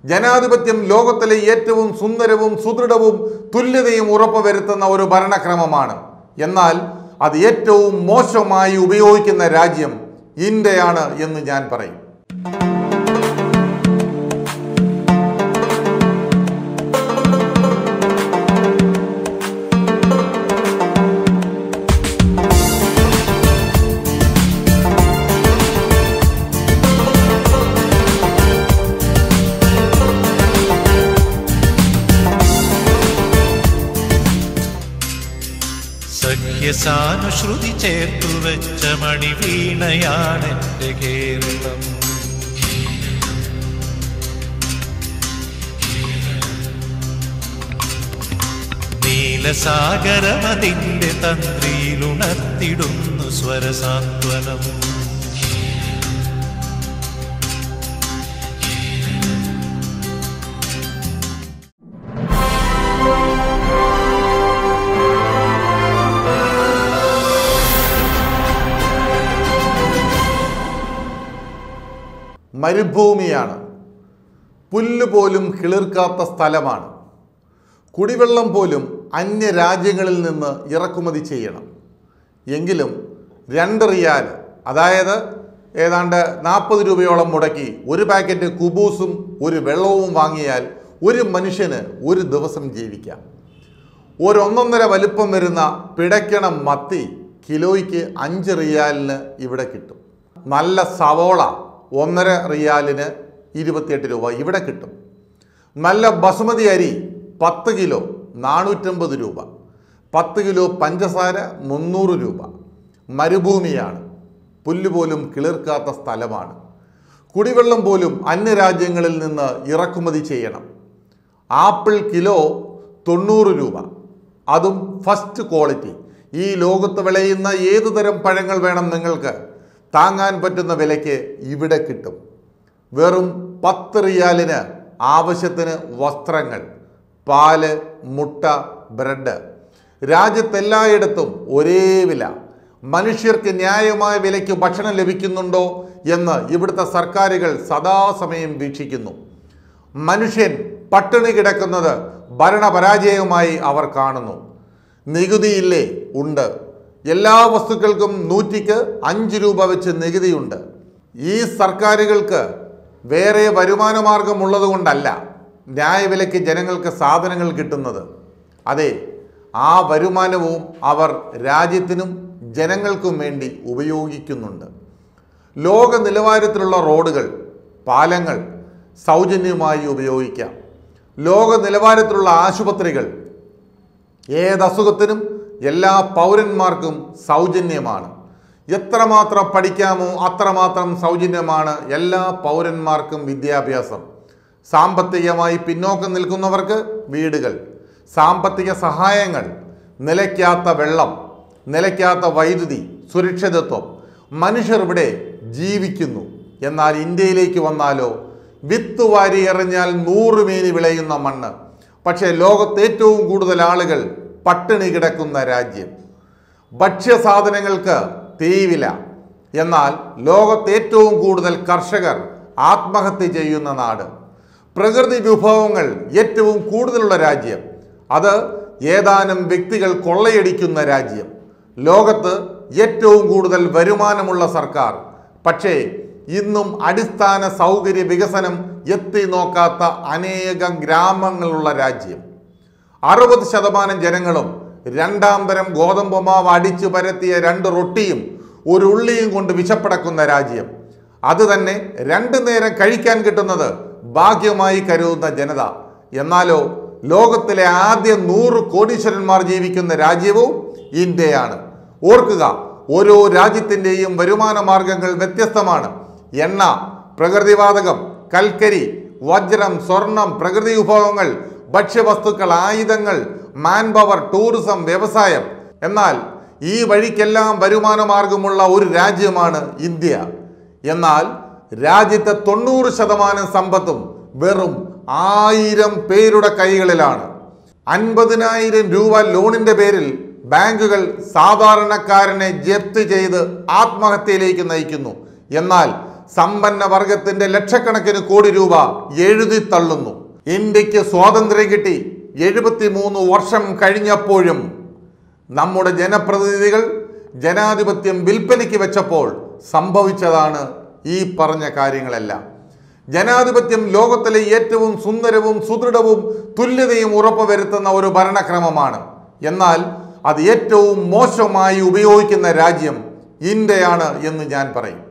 ജനാധിപത്യം ലോകത്തിലെ ഏറ്റവും സുന്ദരവും സുദൃഢവും തുല്യതയും ഉറപ്പുവരുത്തുന്ന ഒരു ഭരണക്രമമാണ് എന്നാൽ അത് ഏറ്റവും മോശമായി ഉപയോഗിക്കുന്ന രാജ്യം ഇന്ത്യയാണ് എന്ന് ഞാൻ പറയും സഖ്യസാനുശ്രുതി ചേർത്തു വെച്ച മണിവീണയാണെന്റെ കേരളം നീലസാഗരമതിന്റെ തന്ത്രിയിലുണർത്തിടുന്നു സ്വരസാന്ത്വനം മരുഭൂമിയാണ് പുല്ല് പോലും കിളിർക്കാത്ത സ്ഥലമാണ് കുടിവെള്ളം പോലും അന്യ രാജ്യങ്ങളിൽ നിന്ന് ഇറക്കുമതി ചെയ്യണം എങ്കിലും രണ്ട് റിയാൽ അതായത് ഏതാണ്ട് നാൽപ്പത് രൂപയോളം മുടക്കി ഒരു പാക്കറ്റ് കുബൂസും ഒരു വെള്ളവും വാങ്ങിയാൽ ഒരു മനുഷ്യന് ഒരു ദിവസം ജീവിക്കാം ഒരൊന്നൊന്നര വലിപ്പം വരുന്ന പിടയ്ക്കണ മത്തി കിലോയ്ക്ക് അഞ്ച് റിയാലിന് ഇവിടെ കിട്ടും നല്ല സവോള ഒന്നര റിയാലിന് ഇരുപത്തിയെട്ട് രൂപ ഇവിടെ കിട്ടും നല്ല ബസുമതി അരി പത്ത് കിലോ നാനൂറ്റമ്പത് രൂപ പത്ത് കിലോ പഞ്ചസാര മുന്നൂറ് രൂപ മരുഭൂമിയാണ് പുല്ല് പോലും കിളിർക്കാത്ത സ്ഥലമാണ് കുടിവെള്ളം പോലും അന്യരാജ്യങ്ങളിൽ നിന്ന് ഇറക്കുമതി ചെയ്യണം ആപ്പിൾ കിലോ തൊണ്ണൂറ് രൂപ അതും ഫസ്റ്റ് ക്വാളിറ്റി ഈ ലോകത്ത് വിളയുന്ന ഏതു തരം പഴങ്ങൾ വേണം നിങ്ങൾക്ക് താങ്ങാൻ പറ്റുന്ന വിലയ്ക്ക് ഇവിടെ കിട്ടും വെറും പത്ത് റിയാലിന് ആവശ്യത്തിന് വസ്ത്രങ്ങൾ പാല് മുട്ട ബ്രെഡ് രാജ്യത്തെല്ലായിടത്തും ഒരേ വില മനുഷ്യർക്ക് ന്യായമായ വിലയ്ക്ക് ഭക്ഷണം ലഭിക്കുന്നുണ്ടോ എന്ന് ഇവിടുത്തെ സർക്കാരുകൾ സദാസമയം വീക്ഷിക്കുന്നു മനുഷ്യൻ പട്ടിണി കിടക്കുന്നത് ഭരണപരാജയവുമായി അവർ കാണുന്നു നികുതിയില്ലേ ഉണ്ട് എല്ലാ വസ്തുക്കൾക്കും നൂറ്റിക്ക് അഞ്ച് രൂപ വെച്ച് നികുതിയുണ്ട് ഈ സർക്കാരുകൾക്ക് വേറെ വരുമാന മാർഗം ഉള്ളതുകൊണ്ടല്ല ന്യായവിലയ്ക്ക് ജനങ്ങൾക്ക് സാധനങ്ങൾ കിട്ടുന്നത് അതെ ആ വരുമാനവും അവർ രാജ്യത്തിനും ജനങ്ങൾക്കും വേണ്ടി ഉപയോഗിക്കുന്നുണ്ട് ലോക നിലവാരത്തിലുള്ള റോഡുകൾ പാലങ്ങൾ സൗജന്യമായി ഉപയോഗിക്കാം ലോക നിലവാരത്തിലുള്ള ആശുപത്രികൾ ഏതസുഖത്തിനും എല്ലാ പൗരന്മാർക്കും സൗജന്യമാണ് എത്രമാത്രം പഠിക്കാമോ അത്രമാത്രം സൗജന്യമാണ് എല്ലാ പൗരന്മാർക്കും വിദ്യാഭ്യാസം സാമ്പത്തികമായി പിന്നോക്കം നിൽക്കുന്നവർക്ക് വീടുകൾ സാമ്പത്തിക സഹായങ്ങൾ നിലയ്ക്കാത്ത വെള്ളം നിലയ്ക്കാത്ത വൈദ്യുതി സുരക്ഷിതത്വം മനുഷ്യർ ഇവിടെ ജീവിക്കുന്നു എന്നാൽ ഇന്ത്യയിലേക്ക് വന്നാലോ വിത്ത് വാരി എറിഞ്ഞാൽ നൂറുമേനി വിളയുന്ന മണ്ണ് പക്ഷേ ലോകത്ത് ഏറ്റവും കൂടുതൽ ആളുകൾ പട്ടിണി കിടക്കുന്ന രാജ്യം ഭക്ഷ്യസാധനങ്ങൾക്ക് തീവില എന്നാൽ ലോകത്ത് ഏറ്റവും കൂടുതൽ കർഷകർ ആത്മഹത്യ ചെയ്യുന്ന നാട് പ്രകൃതി വിഭവങ്ങൾ ഏറ്റവും കൂടുതലുള്ള രാജ്യം അത് ഏതാനും വ്യക്തികൾ കൊള്ളയടിക്കുന്ന രാജ്യം ലോകത്ത് ഏറ്റവും കൂടുതൽ വരുമാനമുള്ള സർക്കാർ പക്ഷേ ഇന്നും അടിസ്ഥാന സൗകര്യ വികസനം എത്തി നോക്കാത്ത അനേകം ഗ്രാമങ്ങളുള്ള രാജ്യം അറുപത് ശതമാനം ജനങ്ങളും രണ്ടാം തരം ഗോതമ്പ് മാവ് അടിച്ചു പരത്തിയ രണ്ട് റൊട്ടിയും ഒരു ഉള്ളിയും കൊണ്ട് വിശപ്പടക്കുന്ന രാജ്യം അത് തന്നെ രണ്ടു നേരം കഴിക്കാൻ കിട്ടുന്നത് ഭാഗ്യമായി കരുതുന്ന ജനത എന്നാലോ ലോകത്തിലെ ആദ്യ നൂറ് കോടീശ്വരന്മാർ ജീവിക്കുന്ന രാജ്യവും ഇന്ത്യയാണ് ഓർക്കുക ഓരോ രാജ്യത്തിൻ്റെയും വരുമാന മാർഗങ്ങൾ വ്യത്യസ്തമാണ് എണ്ണ പ്രകൃതിവാതകം കൽക്കരി വജ്രം സ്വർണം പ്രകൃതി വിഭവങ്ങൾ ഭക്ഷ്യവസ്തുക്കൾ ആയുധങ്ങൾ മാൻ പവർ ടൂറിസം വ്യവസായം എന്നാൽ ഈ വഴിക്കെല്ലാം വരുമാന മാർഗമുള്ള ഒരു രാജ്യമാണ് ഇന്ത്യ എന്നാൽ രാജ്യത്തെ തൊണ്ണൂറ് ശതമാനം സമ്പത്തും വെറും ആയിരം പേരുടെ കൈകളിലാണ് അൻപതിനായിരം രൂപ ലോണിന്റെ പേരിൽ ബാങ്കുകൾ സാധാരണക്കാരനെ ജപ്തി ചെയ്ത് ആത്മഹത്യയിലേക്ക് നയിക്കുന്നു എന്നാൽ സമ്പന്ന വർഗത്തിന്റെ ലക്ഷക്കണക്കിന് കോടി രൂപ എഴുതി തള്ളുന്നു ഇന്ത്യക്ക് സ്വാതന്ത്ര്യം കിട്ടി എഴുപത്തിമൂന്ന് വർഷം കഴിഞ്ഞപ്പോഴും നമ്മുടെ ജനപ്രതിനിധികൾ ജനാധിപത്യം വിൽപ്പനയ്ക്ക് വെച്ചപ്പോൾ സംഭവിച്ചതാണ് ഈ പറഞ്ഞ കാര്യങ്ങളെല്ലാം ജനാധിപത്യം ലോകത്തിലെ ഏറ്റവും സുന്ദരവും സുദൃഢവും തുല്യതയും ഉറപ്പുവരുത്തുന്ന ഒരു ഭരണക്രമമാണ് എന്നാൽ അത് ഏറ്റവും മോശമായി ഉപയോഗിക്കുന്ന രാജ്യം ഇന്ത്യയാണ് എന്ന് ഞാൻ പറയും